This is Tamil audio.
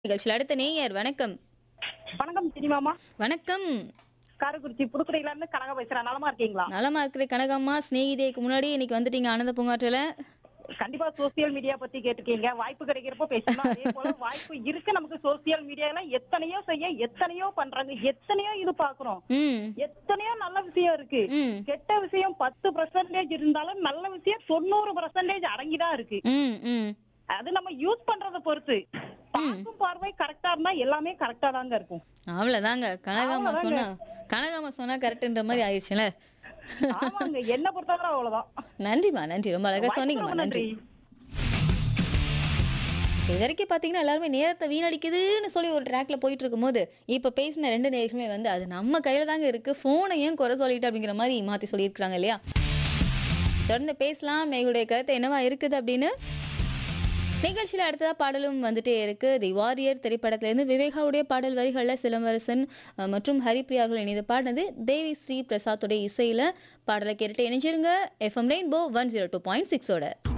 நிகழ்ச்சியில் அடுத்த நேயர் வணக்கம் வணக்கம் சினிமாமா வணக்கம் காரைக்குறிச்சி புதுக்குடியில இருந்து கனகா பேசுறேன் நலமா இருக்கீங்களா நலமா இருக்கிற கனகம்மா ஸ்நேகிதேக்கு முன்னாடி இன்னைக்கு வந்துட்டீங்க ஆனந்த பூங்காற்றில் கண்டிப்பா சோசியல் மீடியா பத்தி கேட்டிருக்கீங்க வாய்ப்பு கிடைக்கிறப்போ பேசலாம் அதே போல வாய்ப்பு இருக்கு நமக்கு சோசியல் மீடியால எத்தனையோ செய்ய எத்தனையோ பண்றாங்க எத்தனையோ இது பாக்குறோம் ம் எத்தனையோ நல்ல விஷயம் இருக்கு ம் கெட்ட விஷயம் பத்து பர்சன்டேஜ் இருந்தாலும் நல்ல விஷயம் தொண்ணூறு பர்சன்டேஜ் அடங்கிதான் இருக்கு ம் ம் அது நம்ம யூஸ் பண்றத பொறுத்து பார்க்கும் பார்வை கரெக்டா இருந்தா எல்லாமே கரெக்டா தாங்க இருக்கும் அவ்வளவுதாங்க கனகாம்மா சொன்னா கனகாம்மா சொன்னா கரெக்ட்ன்ற மாதிரி ஆயிடுச்சுல ஆமாங்க என்ன பொறுத்தவரை அவ்வளவுதான் நன்றிம்மா நன்றி ரொம்ப அழகா வாய்ப்புக்கு சொன்னீங்கம்மா ரொம்ப நன்றி இது வரைக்கும் பாத்தீங்கன்னா எல்லாருமே நேரத்தை வீணடிக்குதுன்னு சொல்லி ஒரு ட்ராக்ல போயிட்டு இருக்கும்போது இப்ப பேசின ரெண்டு நேர்களுமே வந்து அது நம்ம கையில தாங்க இருக்கு போனை ஏன் குறை சொல்லிட்டு அப்படிங்கிற மாதிரி மாத்தி சொல்லியிருக்காங்க இல்லையா தொடர்ந்து பேசலாம் நேர்களுடைய கருத்து என்னவா இருக்குது அப்படின்னு நிகழ்ச்சியில் அடுத்ததா பாடலும் வந்துட்டே இருக்கு தி வாரியர் திரைப்படத்திலிருந்து விவேகாவுடைய பாடல் வரிகளில் சிலம்பரசன் அஹ், மற்றும் ஹரிப்ரியா அவர்கள் இணைந்து பாடினது தேவி ஸ்ரீ பிரசாத்துடைய இசையில பாடலை கேட்டுட்டு இணைஞ்சிருங்க FM rainbow one zero two point சிக்ஸோட